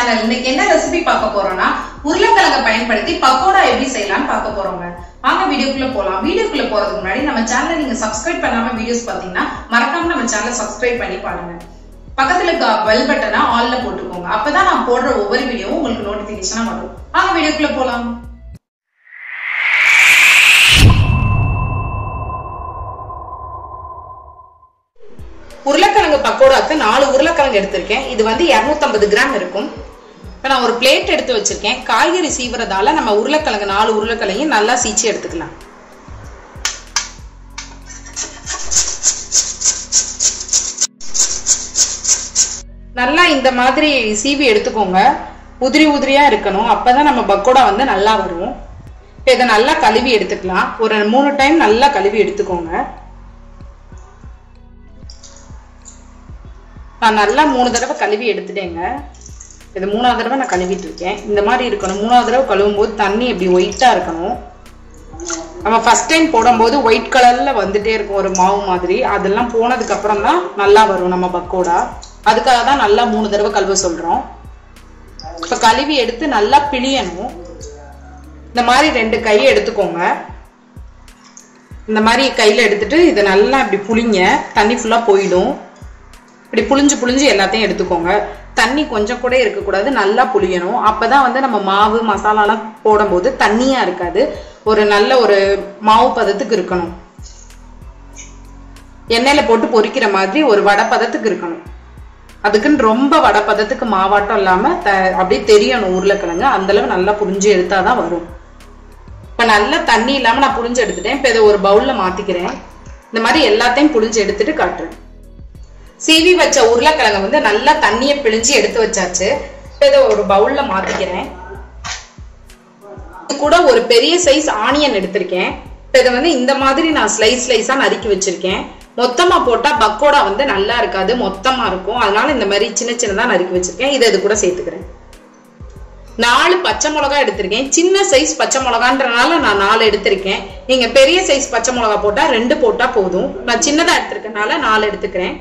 channel இன்னைக்கு என்ன recipe பார்க்க போறோம்னா உருளைக்கிழங்கை பயன்படுத்தி பக்கோடா எப்படி செய்யலாம்னு பார்க்க போறோங்க வாங்க வீடியோக்குள்ள போலாம் வீடியோக்குள்ள போறதுக்கு முன்னாடி நம்ம சேனலை நீங்க சப்ஸ்கிரைப் பண்ணாம வீடியோஸ் பாத்தீங்கன்னா மறக்காம நம்ம சேனலை சப்ஸ்கிரைப் பண்ணி பாருங்க பக்கத்துல பெல் பட்டனை ஆல்ல போட்டுக்கோங்க அப்பதான் நான் போடுற ஒவ்வொரு வீடியோவும் உங்களுக்கு நோட்டிபிகேஷனா வரும் வாங்க வீடியோக்குள்ள போலாம் உருளைக்கிழங்கு பக்கோடாக்கு நாலு உருளைக்கிழங்கு எடுத்திருக்கேன் இது வந்து 250 கிராம் இருக்கும் இப்போ நான் ஒரு பிளேட் எடுத்து வச்சிருக்கேன் காய்கறி சீவுறதால நம்ம உருளைக்கிழங்கு நாலு உருளைக்கிழங்கையும் நல்லா சீச்சு எடுத்துக்கலாம் நல்லா இந்த மாதிரி சீவி எடுத்துக்கோங்க உதிரி உதிரியா இருக்கணும் அப்பதான் நம்ம பக்கோடா வந்து நல்லா வரும் இப்போ இதை நல்லா கழுவி எடுத்துக்கலாம் ஒரு மூணு டைம் நல்லா கழுவி எடுத்துக்கோங்க நான் நல்லா மூணு தடவை கழுவி எடுத்துட்டேங்க இது மூணாவது தடவை நான் கழுவிட்டு இருக்கேன் இந்த மாதிரி இருக்கணும் மூணாவது தடவை கழுவும் போது தண்ணி இப்படி ஒயிட்டா இருக்கணும் நம்ம ஃபர்ஸ்ட் டைம் போடும்போது ஒயிட் கலர்ல வந்துட்டே இருக்கும் ஒரு மாவு மாதிரி அதெல்லாம் போனதுக்கு அப்புறம் தான் நல்லா வரும் நம்ம பக்கோடா அதுக்காக தான் நல்லா மூணு தடவை கழுவ சொல்றோம் இப்ப கழுவி எடுத்து நல்லா பிழியணும் இந்த மாதிரி ரெண்டு கை எடுத்துக்கோங்க இந்த மாதிரி கையில எடுத்துட்டு இதை நல்லா இப்படி புளிங்க தண்ணி ஃபுல்லா போயிடும் இப்படி புளிஞ்சு புளிஞ்சு எல்லாத்தையும் எடுத்துக்கோங்க தண்ணி கொஞ்சம் கூட இருக்கக்கூடாது நல்லா புளியணும் அப்பதான் வந்து நம்ம மாவு மசாலாலாம் போடும்போது தண்ணியா இருக்காது ஒரு நல்ல ஒரு மாவு பதத்துக்கு இருக்கணும் எண்ணெயில போட்டு பொரிக்கிற மாதிரி ஒரு வடை பதத்துக்கு இருக்கணும் அதுக்குன்னு ரொம்ப வடை பதத்துக்கு மாவாட்டம் இல்லாம த அப்படியே தெரியணும் உருளைக்கிழங்கு அந்த அளவு நல்லா புரிஞ்சு எடுத்தாதான் வரும் இப்ப நல்லா தண்ணி இல்லாம நான் புளிஞ்சு எடுத்துட்டேன் இப்ப இதை ஒரு பவுல்ல மாத்திக்கிறேன் இந்த மாதிரி எல்லாத்தையும் புளிஞ்சு எடுத்துட்டு காட்டுறேன் சீவி வச்ச உருளைக்கிழங்க வந்து நல்லா தண்ணியை பிழிஞ்சு எடுத்து வச்சாச்சு இப்ப இதை ஒரு பவுல்ல மாத்திக்கிறேன் இது கூட ஒரு பெரிய சைஸ் ஆனியன் எடுத்திருக்கேன் இப்ப இதை வந்து இந்த மாதிரி நான் ஸ்லைஸ் ஸ்லைஸா நறுக்கி வச்சிருக்கேன் மொத்தமா போட்டா பக்கோடா வந்து நல்லா இருக்காது மொத்தமா இருக்கும் அதனால இந்த மாதிரி சின்ன சின்னதா நறுக்கி வச்சிருக்கேன் இதை இது கூட சேர்த்துக்கிறேன் நாலு பச்சை மிளகா எடுத்திருக்கேன் சின்ன சைஸ் பச்சை மிளகான்றனால நான் நாலு எடுத்திருக்கேன் நீங்க பெரிய சைஸ் பச்சை மிளகா போட்டா ரெண்டு போட்டா போதும் நான் சின்னதா எடுத்திருக்கனால நாலு எடுத்துக்கிறேன்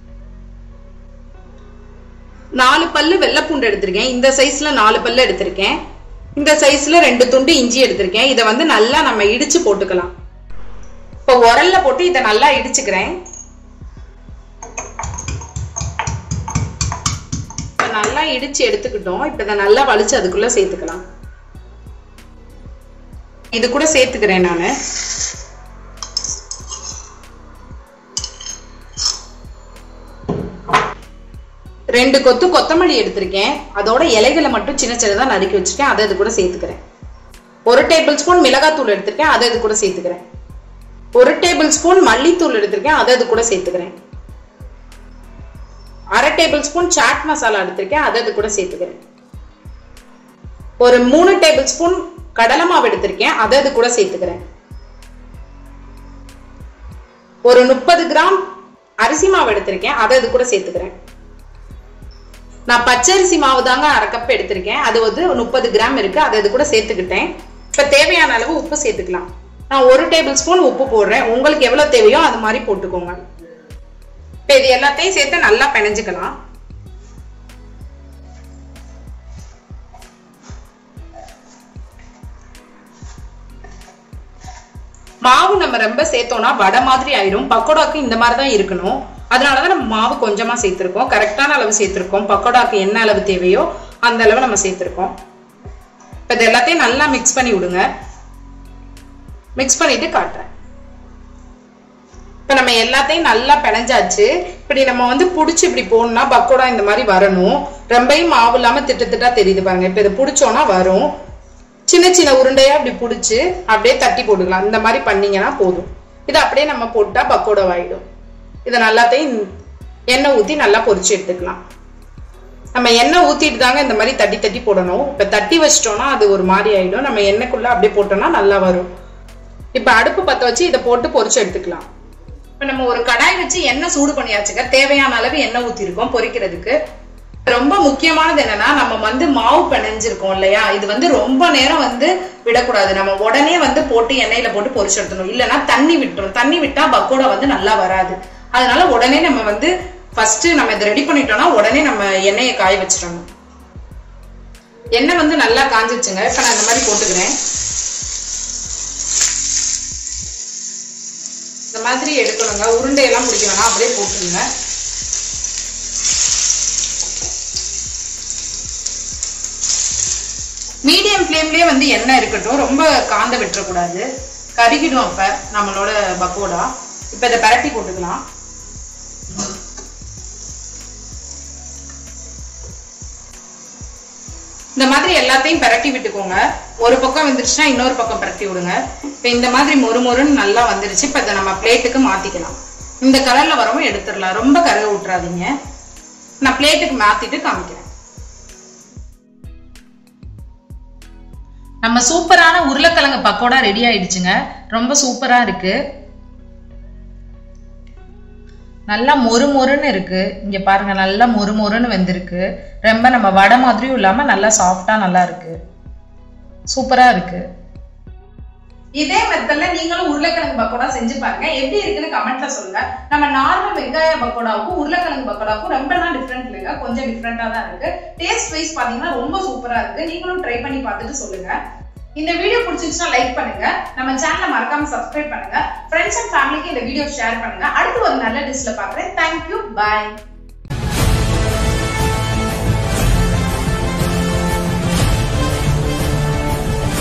நாலு பல்லு வெள்ளைப்பூண்டு எடுத்திருக்கேன் இந்த சைஸ்ல நாலு பல்லு எடுத்திருக்கேன் இந்த சைஸ்ல ரெண்டு துண்டு இஞ்சி எடுத்திருக்கேன் இதை வந்து நல்லா நம்ம இடிச்சு போட்டுக்கலாம் இப்போ உரல்ல போட்டு இதை நல்லா இடிச்சுக்கிறேன் இப்ப நல்லா இடிச்சு எடுத்துக்கிட்டோம் இப்ப இதை நல்லா வலிச்சு அதுக்குள்ள சேர்த்துக்கலாம் இது கூட சேர்த்துக்கிறேன் நான் ரெண்டு கொத்து கொத்தமல்லி எடுத்திருக்கேன் அதோட இலைகளை மட்டும் சின்ன சின்னதா நறுக்கி வச்சிருக்கேன் அதை இது கூட சேர்த்துக்கிறேன் ஒரு டேபிள் ஸ்பூன் மிளகாத்தூள் எடுத்திருக்கேன் அதை இது கூட சேர்த்துக்கிறேன் ஒரு டேபிள் ஸ்பூன் மல்லித்தூள் எடுத்திருக்கேன் அதை இது கூட சேர்த்துக்கிறேன் அரை டேபிள் ஸ்பூன் சாட் மசாலா எடுத்திருக்கேன் அதை இது கூட சேர்த்துக்கிறேன் ஒரு மூணு டேபிள் ஸ்பூன் கடலை மாவு எடுத்திருக்கேன் அதை இது கூட சேர்த்துக்கிறேன் ஒரு முப்பது கிராம் அரிசி மாவு எடுத்திருக்கேன் அதை இது கூட சேர்த்துக்கிறேன் நான் பச்சரிசி மாவு தாங்க அரை கப் எடுத்திருக்கேன் அது வந்து முப்பது கிராம் இருக்கு அதை இது கூட சேர்த்துக்கிட்டேன் இப்ப தேவையான அளவு உப்பு சேர்த்துக்கலாம் நான் ஒரு டேபிள் ஸ்பூன் உப்பு போடுறேன் உங்களுக்கு எவ்வளவு தேவையோ அது மாதிரி போட்டுக்கோங்க இப்ப இது எல்லாத்தையும் சேர்த்து நல்லா பிணைஞ்சுக்கலாம் மாவு நம்ம ரொம்ப சேர்த்தோம்னா வடை மாதிரி ஆயிடும் பக்கோடாக்கு இந்த மாதிரி தான் இருக்கணும் அதனாலதான் நம்ம மாவு கொஞ்சமா சேர்த்திருக்கோம் கரெக்டான அளவு சேர்த்திருக்கோம் பக்கோடாக்கு என்ன அளவு தேவையோ அந்த அளவு நம்ம சேர்த்திருக்கோம் இப்ப இது எல்லாத்தையும் நல்லா மிக்ஸ் பண்ணி விடுங்க மிக்ஸ் பண்ணிட்டு காட்டுறேன் இப்ப நம்ம எல்லாத்தையும் நல்லா பிணைஞ்சாச்சு இப்படி நம்ம வந்து புடிச்சு இப்படி போடணும்னா பக்கோடா இந்த மாதிரி வரணும் ரொம்பவும் மாவு இல்லாம திட்டு திட்டா தெரியுது பாருங்க இப்ப இதை புடிச்சோம்னா வரும் சின்ன சின்ன உருண்டையா அப்படி புடிச்சு அப்படியே தட்டி போட்டுக்கலாம் இந்த மாதிரி பண்ணீங்கன்னா போதும் இது அப்படியே நம்ம போட்டா பக்கோடா ஆயிடும் இதை நல்லாத்தையும் எண்ணெய் ஊத்தி நல்லா பொரிச்சு எடுத்துக்கலாம் நம்ம எண்ணெய் ஊத்திட்டு தாங்க இந்த மாதிரி தட்டி தட்டி போடணும் இப்ப தட்டி வச்சிட்டோம்னா அது ஒரு மாதிரி ஆயிடும் நம்ம எண்ணெய்க்குள்ள அப்படியே போட்டோம்னா நல்லா வரும் இப்ப அடுப்பு பத்த வச்சு இதை போட்டு பொரிச்சு எடுத்துக்கலாம் இப்ப நம்ம ஒரு கடாய் வச்சு எண்ணெய் சூடு பண்ணியாச்சுக்க தேவையான அளவு எண்ணெய் ஊத்திருக்கோம் பொரிக்கிறதுக்கு ரொம்ப முக்கியமானது என்னன்னா நம்ம வந்து மாவு பிணைஞ்சிருக்கோம் இல்லையா இது வந்து ரொம்ப நேரம் வந்து விடக்கூடாது நம்ம உடனே வந்து போட்டு எண்ணெயில போட்டு பொரிச்சு எடுத்துணும் இல்லைன்னா தண்ணி விட்டுரும் தண்ணி விட்டா பக்கோடா வந்து நல்லா வராது அதனால உடனே நம்ம வந்து ஃபர்ஸ்ட் நம்ம இதை ரெடி பண்ணிட்டோம்னா உடனே நம்ம எண்ணெயை காய வச்சிடணும் எண்ணெய் வந்து நல்லா காஞ்சிச்சுங்க இப்ப நான் இந்த மாதிரி போட்டுக்கிறேன் இந்த மாதிரி எடுக்கணுங்க உருண்டையெல்லாம் பிடிக்க வேணாம் அப்படியே போட்டுருங்க மீடியம் ஃப்ளேம்லயே வந்து எண்ணெய் இருக்கட்டும் ரொம்ப காந்த விட்டுறக்கூடாது கருகிடும் அப்ப நம்மளோட பக்கோடா இப்ப இதை பரட்டி போட்டுக்கலாம் இந்த மாதிரி எல்லாத்தையும் பரட்டி விட்டுக்கோங்க ஒரு பக்கம் வந்துருச்சுன்னா இன்னொரு பக்கம் பரட்டி விடுங்க இப்ப இந்த மாதிரி மொறு மொறுன்னு நல்லா வந்துருச்சு இப்ப இதை நம்ம பிளேட்டுக்கு மாத்திக்கலாம் இந்த கலர்ல வரவும் எடுத்துடலாம் ரொம்ப கருக விட்டுறாதீங்க நான் பிளேட்டுக்கு மாத்திட்டு காமிக்கிறேன் நம்ம சூப்பரான உருளைக்கிழங்கு பக்கோடா ரெடி ஆயிடுச்சுங்க ரொம்ப சூப்பரா இருக்கு நல்லா மொறு மொறுன்னு இருக்கு இங்க பாருங்க நல்லா மொறு மொறுன்னு வெந்திருக்கு ரொம்ப நம்ம வடை மாதிரியும் இல்லாம நல்லா சாஃப்டா நல்லா இருக்கு சூப்பரா இருக்கு இதே மெத்தட்ல நீங்களும் உருளைக்கிழங்கு பக்கோடா செஞ்சு பாருங்க எப்படி இருக்குன்னு கமெண்ட்ல சொல்லுங்க நம்ம நார்மல் வெங்காய பக்கோடாவுக்கும் உருளைக்கிழங்கு பக்கோடாவுக்கும் ரொம்பலாம் டிஃப்ரெண்ட் இல்லைங்க கொஞ்சம் டிஃப்ரெண்டா தான் இருக்கு டேஸ்ட் வைஸ் பாத்தீங்கன்னா ரொம்ப சூப்பரா இருக்கு நீங்களும் ட்ரை பண்ணி பார்த்துட்டு சொல்லுங்க இந்த வீடியோ பிடிச்சிருச்சுன்னா லைக் பண்ணுங்க நம்ம சேனலை மறக்காம சப்ஸ்கிரைப் பண்ணுங்க ஃப்ரெண்ட்ஸ் அண்ட் ஃபேமிலிக்கு இந்த வீடியோ ஷேர் பண்ணுங்க அடுத்து ஒரு நல்ல டிஷ்ல பாக்குறேன் தேங்க்யூ பாய்